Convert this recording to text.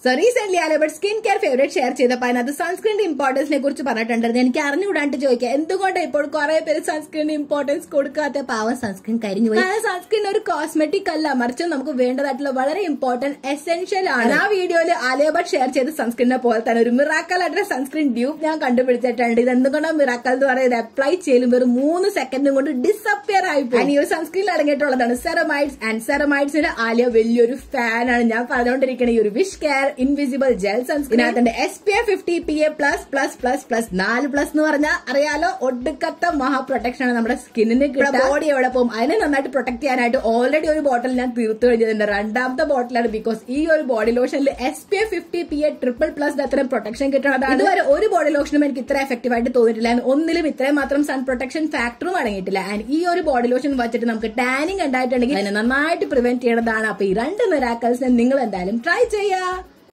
so recent all about skin care favourite share ചെയ്തപ്പോൾ അതിനകത്ത് സൺസ്ക്രീനിന്റെ ഇമ്പോർട്ടൻസിനെ കുറിച്ച് പറഞ്ഞിട്ടുണ്ടായിരുന്നു എനിക്ക് അറിഞ്ഞുകൂടാണ്ട് ചോദിക്കുക എന്തുകൊണ്ട് ഇപ്പോൾ കുറെ പേര് സൺസ്ക്രീനിന് ഇമ്പോർട്ടൻസ് കൊടുക്കാത്ത പാവം സൺസ്ക്രീൻ കരിഞ്ഞു പോയി കാരണം സൺസ്ക്രീൻ ഒരു കോസ്മെറ്റിക് അല്ല മറിച്ച് നമുക്ക് വേണ്ടതായിട്ടുള്ള വളരെ ഇമ്പോർട്ടന്റ് എസെൻഷ്യൽ ആണ് ആ വീഡിയോയിൽ ആലിയബട്ട് ഷെയർ ചെയ്ത സൺസ്ക്രീനെ പോലെ തന്നെ ഒരു മിറാക്കൽ ആയിട്ടുള്ള സൺസ്ക്രീൻ ഡ്യൂപ്പ് ഞാൻ കണ്ടുപിടിച്ചിട്ടുണ്ട് ഇത് എന്തുകൊണ്ടാണ് മിറാക്കൽ എന്ന് പറയുന്നത് അപ്ലൈ ചെയ്യലും വെറും മൂന്ന് സെക്കൻഡും കൊണ്ട് ഡിസപ്പിയർ ആയി പോയി ഈ ഒരു സൺസ്ക്രീനിൽ അടങ്ങിയിട്ടുള്ളതാണ് സെറമൈഡ്സ് ആൻഡ് സെറമൈഡ്സിന്റെ ആലിയ വലിയൊരു ഫാനാണ് ഞാൻ പറഞ്ഞുകൊണ്ടിരിക്കുന്ന ഈ ഒരു wish care invisible gel sunscreen അതിന്റെ S P F fifty P A plus plus plus plus നാല് പ്ലസ് എന്ന് പറഞ്ഞാൽ അറിയാലോ ഒടുക്കത്ത മഹാ പ്രൊട്ടക്ഷൻ ആണ് നമ്മുടെ സ്കിന്നിന് കിട്ടുക ബോഡി എവിടെ പോകും അതിനെ നന്നായിട്ട് പ്രൊട്ടക്ട് ചെയ്യാനായിട്ട് ഓൾറെഡി ഒരു ബോട്ടിൽ ഞാൻ തീർത്തു കഴിഞ്ഞതിന്റെ രണ്ടാമത്തെ ബോട്ടിലാണ് ബിക്കോസ് ഈ ഒരു ബോഡി ലോഷനിൽ S P F fifty P A triple plus അത്രയും പ്രൊട്ടക്ഷൻ കിട്ടുന്നതാണ് ഇതുവരെ ഒരു ബോഡി ലോഷനും എനിക്ക് ഇത്ര എഫക്റ്റീവ് ആയിട്ട് തോന്നിയിട്ടില്ല And ഒന്നിലും ഇത്രയും മാത്രം സൺ പ്രൊട്ടക്ഷൻ ഫാക്ടറും അടങ്ങിയിട്ടില്ല ആൻഡ് ഈ ഒരു ബോഡി ലോഷൻ വെച്ചിട്ട് നമുക്ക് ടാനിങ് ഉണ്ടായിട്ടുണ്ടെങ്കിൽ അതിനെ നന്നായിട്ട് പ്രിവെന്റ് ചെയ്യണതാണ് അപ്പൊ ഈ രണ്ട് മിറാക്കൽസിനെ നിങ്ങൾ എന്തായാലും ട്രൈ ചെയ്യാ